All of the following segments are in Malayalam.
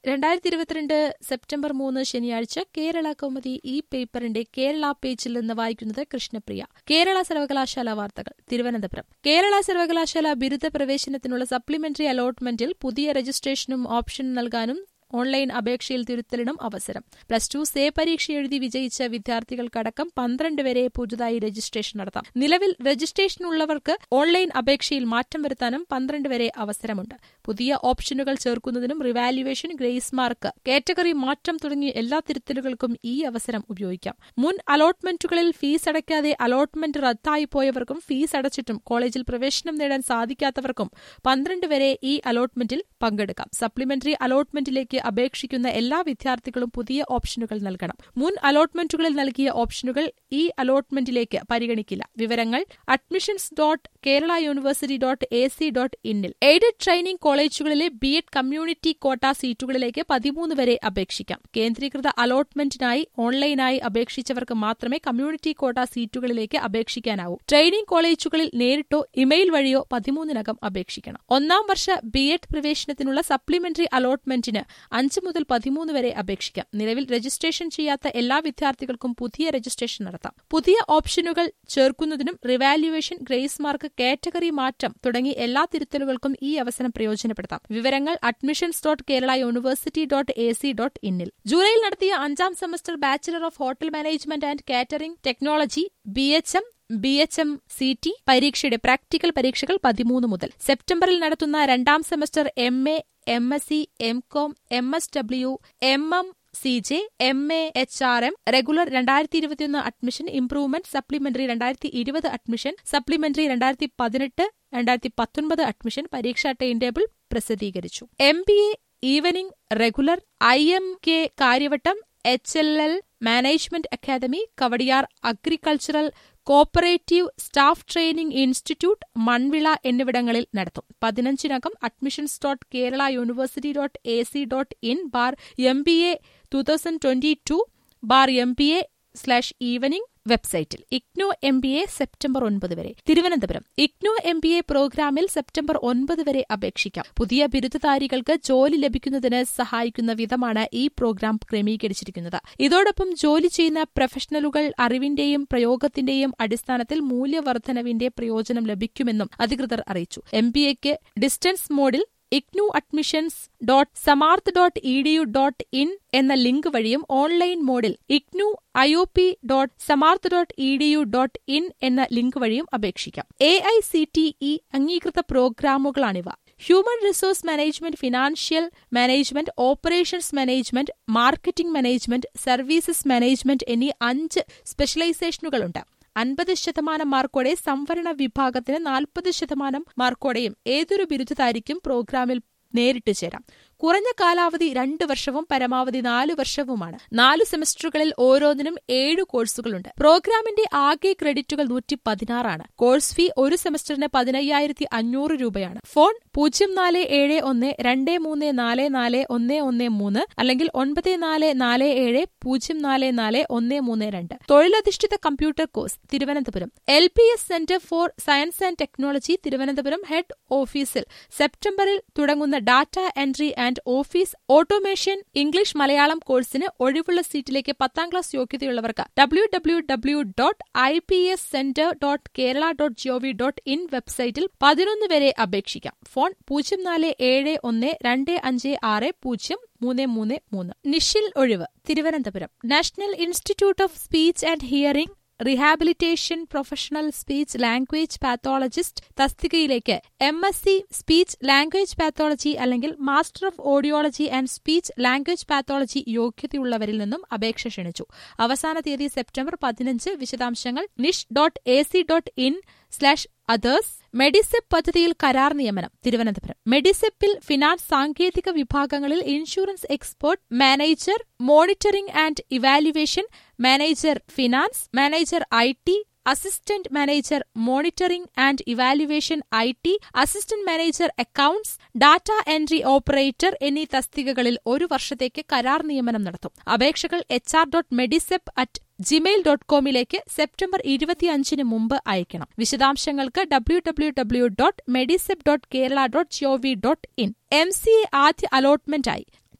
രണ്ടായിരത്തി ഇരുപത്തിരണ്ട് സെപ്റ്റംബർ മൂന്ന് ശനിയാഴ്ച കേരള കൗമുദി ഈ പേപ്പറിന്റെ കേരള പേജിൽ നിന്ന് വായിക്കുന്നത് കൃഷ്ണപ്രിയ കേരള സർവകലാശാല വാർത്തകൾ തിരുവനന്തപുരം കേരള സർവകലാശാല ബിരുദ പ്രവേശനത്തിനുള്ള സപ്ലിമെന്ററി അലോട്ട്മെന്റിൽ പുതിയ രജിസ്ട്രേഷനും ഓപ്ഷൻ നൽകാനും ഓൺലൈൻ അപേക്ഷയിൽ തിരുത്തലിനും അവസരം പ്ലസ് ടു സേ പരീക്ഷ എഴുതി വിജയിച്ച വിദ്യാർത്ഥികൾക്കടക്കം പന്ത്രണ്ട് വരെ പുതുതായി രജിസ്ട്രേഷൻ നടത്താം നിലവിൽ രജിസ്ട്രേഷൻ ഉള്ളവർക്ക് ഓൺലൈൻ അപേക്ഷയിൽ മാറ്റം വരുത്താനും പന്ത്രണ്ട് വരെ അവസരമുണ്ട് പുതിയ ഓപ്ഷനുകൾ ചേർക്കുന്നതിനും റിവാലുവേഷൻ ഗ്രേസ് മാർക്ക് കാറ്റഗറി മാറ്റം തുടങ്ങിയ എല്ലാ തിരുത്തലുകൾക്കും ഈ അവസരം ഉപയോഗിക്കാം മുൻ അലോട്ട്മെന്റുകളിൽ ഫീസ് അടയ്ക്കാതെ അലോട്ട്മെന്റ് റദ്ദായി പോയവർക്കും ഫീസ് അടച്ചിട്ടും കോളേജിൽ പ്രവേശനം നേടാൻ സാധിക്കാത്തവർക്കും പന്ത്രണ്ട് വരെ ഈ അലോട്ട്മെന്റിൽ പങ്കെടുക്കാം സപ്ലിമെന്ററി അലോട്ട്മെന്റിലേക്ക് അപേക്ഷിക്കുന്ന എല്ലാ വിദ്യാർത്ഥികളും പുതിയ ഓപ്ഷനുകൾ നൽകണം മുൻ അലോട്ട്മെന്റുകളിൽ നൽകിയ ഓപ്ഷനുകൾ ഈ അലോട്ട്മെന്റിലേക്ക് പരിഗണിക്കില്ല വിവരങ്ങൾ admissions dot Kerala university dot A C dot ഇന്നിൽ എയ്ഡഡ് ട്രെയിനിംഗ് കോളേജുകളിലെ ബി എഡ് കമ്മ്യൂണിറ്റി കോട്ട സീറ്റുകളിലേക്ക് പതിമൂന്ന് വരെ അപേക്ഷിക്കാം കേന്ദ്രീകൃത അലോട്ട്മെന്റിനായി ഓൺലൈനായി അപേക്ഷിച്ചവർക്ക് മാത്രമേ കമ്മ്യൂണിറ്റി കോട്ട സീറ്റുകളിലേക്ക് അപേക്ഷിക്കാനാവൂ ട്രെയിനിംഗ് കോളേജുകളിൽ നേരിട്ടോ ഇമെയിൽ വഴിയോ പതിമൂന്നിനകം അപേക്ഷിക്കണം ഒന്നാം വർഷ ബി എഡ് പ്രവേശനത്തിനുള്ള സപ്ലിമെന്ററി അലോട്ട്മെന്റിന് അഞ്ച് മുതൽ പതിമൂന്ന് വരെ അപേക്ഷിക്കാം നിലവിൽ രജിസ്ട്രേഷൻ ചെയ്യാത്ത എല്ലാ വിദ്യാർത്ഥികൾക്കും പുതിയ രജിസ്ട്രേഷൻ നടത്താം പുതിയ ഓപ്ഷനുകൾ ചേർക്കുന്നതിനും റിവാലുവേഷൻ ഗ്രേസ് മാർക്ക് കാറ്റഗറി മാറ്റം തുടങ്ങി എല്ലാ തിരുത്തലുകൾക്കും ഈ അവസരം പ്രയോജനപ്പെടുത്താം വിവരങ്ങൾ admissions dot Kerala university dot A C dot ഇന്നിൽ ജൂലൈയിൽ നടത്തിയ അഞ്ചാം semester bachelor of hotel management and catering technology B H M B H M C T പരീക്ഷയുടെ പ്രാക്ടിക്കൽ പരീക്ഷകൾ പതിമൂന്ന് മുതൽ സെപ്റ്റംബറിൽ നടത്തുന്ന രണ്ടാം semester M A M S C M Com M S W M M C J M A H R M regular രണ്ടായിരത്തി ഇരുപത്തിയൊന്ന് അഡ്മിഷൻ ഇംപ്രൂവ്മെന്റ് സപ്ലിമെന്ററി രണ്ടായിരത്തി ഇരുപത് അഡ്മിഷൻ സപ്ലിമെന്ററി രണ്ടായിരത്തി പതിനെട്ട് രണ്ടായിരത്തി പത്തൊൻപത് അഡ്മിഷൻ പരീക്ഷാ ടൈം ടേബിൾ പ്രസിദ്ധീകരിച്ചു M B A evening regular I M K Karyavattom H L L management academy Kowdiar agricultural cooperative staff training institute Manvila എന്നിവിടങ്ങളിൽ നടത്തും പതിനഞ്ചിനകം admissions dot Kerala university dot A C dot in bar M B A two thousand twenty two bar M B A slash evening വെബ്സൈറ്റിൽ IGNOU M B A September ഒൻപത് വരെ Thiruvananthapuram IGNOU M B A പ്രോഗ്രാമിൽ സെപ്റ്റംബർ ഒൻപത് വരെ അപേക്ഷിക്കാം പുതിയ ബിരുദധാരികൾക്ക് ജോലി ലഭിക്കുന്നതിന് സഹായിക്കുന്ന വിധമാണ് ഈ പ്രോഗ്രാം ക്രമീകരിച്ചിരിക്കുന്നത് ഇതോടൊപ്പം ജോലി ചെയ്യുന്ന പ്രൊഫഷണലുകൾ അറിവിന്റെയും പ്രയോഗത്തിന്റെയും അടിസ്ഥാനത്തിൽ മൂല്യവർദ്ധനവിന്റെ പ്രയോജനം ലഭിക്കുമെന്നും അധികൃതർ അറിയിച്ചു എം ബി എക്ക് ഡിസ്റ്റൻസ് മോഡിൽ IGNOU admissions dot Samarth dot E D U dot in എന്ന ലിങ്ക് വഴിയും ഓൺലൈൻ മോഡിൽ IGNOU I O P dot Samarth dot E D U dot in എന്ന ലിങ്ക് വഴിയും അപേക്ഷിക്കാം A I C T E അംഗീകൃത പ്രോഗ്രാമുകളാണിവ human resource management financial management operations management marketing management services management എന്നീ അഞ്ച് സ്പെഷ്യലൈസേഷനുകളുണ്ട് അൻപത് ശതമാനം മാർക്കോടെ സംവരണ വിഭാഗത്തിന് നാൽപ്പത് ശതമാനം മാർക്കോടെയും ഏതൊരു ബിരുദധാരിക്കും പ്രോഗ്രാമിൽ നേരിട്ട് ചേരാം കുറഞ്ഞ കാലാവധി രണ്ട് വർഷവും പരമാവധി നാല് വർഷവുമാണ് നാല് സെമസ്റ്ററുകളിൽ ഓരോന്നിനും ഏഴ് കോഴ്സുകളുണ്ട് പ്രോഗ്രാമിന്റെ ആകെ ക്രെഡിറ്റുകൾ നൂറ്റി പതിനാറാണ് കോഴ്സ് ഫീ ഒരു സെമസ്റ്ററിന് പതിനയ്യായിരത്തി അഞ്ഞൂറ് രൂപയാണ് ഫോൺ പൂജ്യം നാല് ഏഴ് ഒന്ന് രണ്ട് മൂന്ന് നാല് നാല് ഒന്ന് ഒന്ന് മൂന്ന് അല്ലെങ്കിൽ ഒൻപത് നാല് നാല് ഏഴ് പൂജ്യം നാല് നാല് ഒന്ന് മൂന്ന് രണ്ട് തൊഴിലധിഷ്ഠിത computer course Thiruvananthapuram L B S centre for science and technology Thiruvananthapuram head ഓഫീസിൽ സെപ്റ്റംബറിൽ തുടങ്ങുന്ന data entry and office automation English Malayalam കോഴ്സിന് ഒഴിവുള്ള സീറ്റിലേക്ക് പത്താം ക്ലാസ് യോഗ്യതയുള്ളവർക്ക് W W W dot I P S centre dot Kerala dot gov dot in വെബ്സൈറ്റിൽ പതിനൊന്ന് വരെ അപേക്ഷിക്കാം ഫോൺ പൂജ്യം നാല് ഏഴ് ഒന്ന് രണ്ട് അഞ്ച് ആറ് പൂജ്യം മൂന്ന് മൂന്ന് മൂന്ന് നിഷിൽ ഒഴിവ് Thiruvananthapuram national institute of speech and hearing rehabilitation professional speech language pathologist തസ്തികയിലേക്ക് M S C speech language pathology അല്ലെങ്കിൽ master of audiology and speech language pathology യോഗ്യതയുള്ളവരിൽ നിന്നും അപേക്ഷ ക്ഷണിച്ചു അവസാന തീയതി സെപ്റ്റംബർ പതിനഞ്ച് വിശദാംശങ്ങൾ NISH dot A C dot in slash others Medisep പദ്ധതിയിൽ കരാർ നിയമനം തിരുവനന്തപുരം മെഡിസെപ്പിൽ ഫിനാൻസ് സാങ്കേതിക വിഭാഗങ്ങളിൽ insurance expert manager monitoring and evaluation manager finance manager I T assistant manager monitoring and evaluation I T assistant manager accounts data entry operator എന്നീ തസ്തികകളിൽ ഒരു വർഷത്തേക്ക് കരാർ നിയമനം നടത്തും അപേക്ഷകൾ H R dot Medisep at Gmail dot കോമിലേക്ക് സെപ്റ്റംബർ ഇരുപത്തിയഞ്ചിന് മുമ്പ് അയക്കണം വിശദാംശങ്ങൾക്ക് W W W dot Medisep dot Kerala dot gov dot in M C A ആദ്യ അലോട്ട്മെന്റായി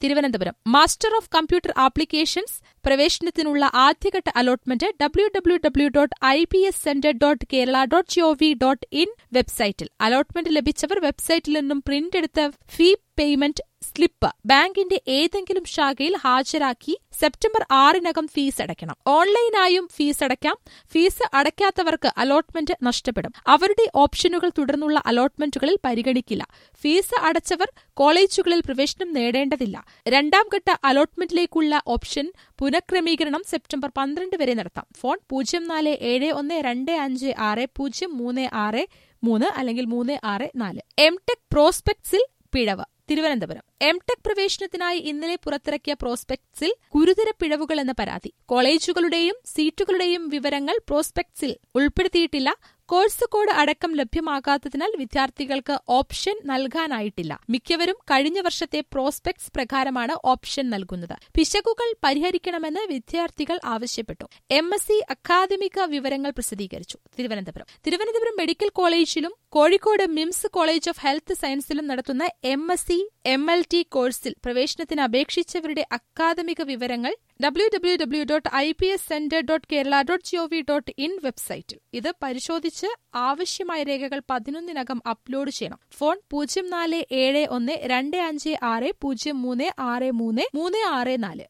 Thiruvananthapuram master of computer applications പ്രവേശനത്തിനുള്ള ആദ്യഘട്ട allotment W W W dot I P S centre dot Kerala dot gov dot in വെബ്സൈറ്റിൽ അലോട്ട്മെന്റ് ലഭിച്ചവർ വെബ്സൈറ്റിൽ നിന്നും പ്രിന്റ് എടുത്ത ഫീ പേയ്മെന്റ് സ്ലിപ്പ് ബാങ്കിന്റെ ഏതെങ്കിലും ശാഖയിൽ ഹാജരാക്കി സെപ്റ്റംബർ ആറിനകം ഫീസ് അടയ്ക്കണം ഓൺലൈനായും ഫീസ് അടയ്ക്കാം ഫീസ് അടയ്ക്കാത്തവർക്ക് അലോട്ട്മെന്റ് നഷ്ടപ്പെടും അവരുടെ ഓപ്ഷനുകൾ തുടർന്നുള്ള അലോട്ട്മെന്റുകളിൽ പരിഗണിക്കില്ല ഫീസ് അടച്ചവർ കോളേജുകളിൽ പ്രവേശനം നേടേണ്ടതില്ല രണ്ടാം ഘട്ട അലോട്ട്മെന്റിലേക്കുള്ള ഓപ്ഷൻ പുനഃക്രമീകരണം സെപ്റ്റംബർ പന്ത്രണ്ട് വരെ നടത്താം ഫോൺ പൂജ്യം നാല് ഏഴ് ഒന്ന് രണ്ട് അഞ്ച് ആറ് പൂജ്യം മൂന്ന് ആറ് മൂന്ന് അല്ലെങ്കിൽ മൂന്ന് ആറ് നാല് എം ടെക് പ്രോസ്പെക്ട്സിൽ പിഴവ് തിരുവനന്തപുരം എം ടെക് പ്രവേശനത്തിനായി ഇന്നലെ പുറത്തിറക്കിയ പ്രോസ്പെക്ട്സിൽ ഗുരുതര പിഴവുകൾ എന്ന പരാതി കോളേജുകളുടെയും സീറ്റുകളുടെയും വിവരങ്ങൾ പ്രോസ്പെക്ട്സിൽ ഉൾപ്പെടുത്തിയിട്ടില്ല കോഴ്സ് കോഡ് അടക്കം ലഭ്യമാകാത്തതിനാൽ വിദ്യാർത്ഥികൾക്ക് ഓപ്ഷൻ നൽകാനായിട്ടില്ല മിക്കവരും കഴിഞ്ഞ വർഷത്തെ പ്രോസ്പെക്ട്സ് പ്രകാരമാണ് ഓപ്ഷൻ നൽകുന്നത് പിശകുകൾ പരിഹരിക്കണമെന്ന് വിദ്യാർത്ഥികൾ ആവശ്യപ്പെട്ടു എം എസ് സി അക്കാദമിക വിവരങ്ങൾ പ്രസിദ്ധീകരിച്ചു തിരുവനന്തപുരം തിരുവനന്തപുരം മെഡിക്കൽ കോളേജിലും Kozhikode MIMS college of health സയൻസിലും നടത്തുന്ന M S C M L T കോഴ്സിൽ പ്രവേശനത്തിന് അപേക്ഷിച്ചവരുടെ അക്കാദമിക വിവരങ്ങൾ W W W dot I P S centre dot Kerala dot gov dot in വെബ്സൈറ്റിൽ ഇത് പരിശോധിച്ച് ആവശ്യമായ രേഖകൾ പതിനൊന്നിനകം അപ്ലോഡ് ചെയ്യണം ഫോൺ പൂജ്യം നാല് ഏഴ് ഒന്ന് രണ്ട് അഞ്ച് ആറ് പൂജ്യം മൂന്ന് ആറ് മൂന്ന് മൂന്ന് ആറ് നാല്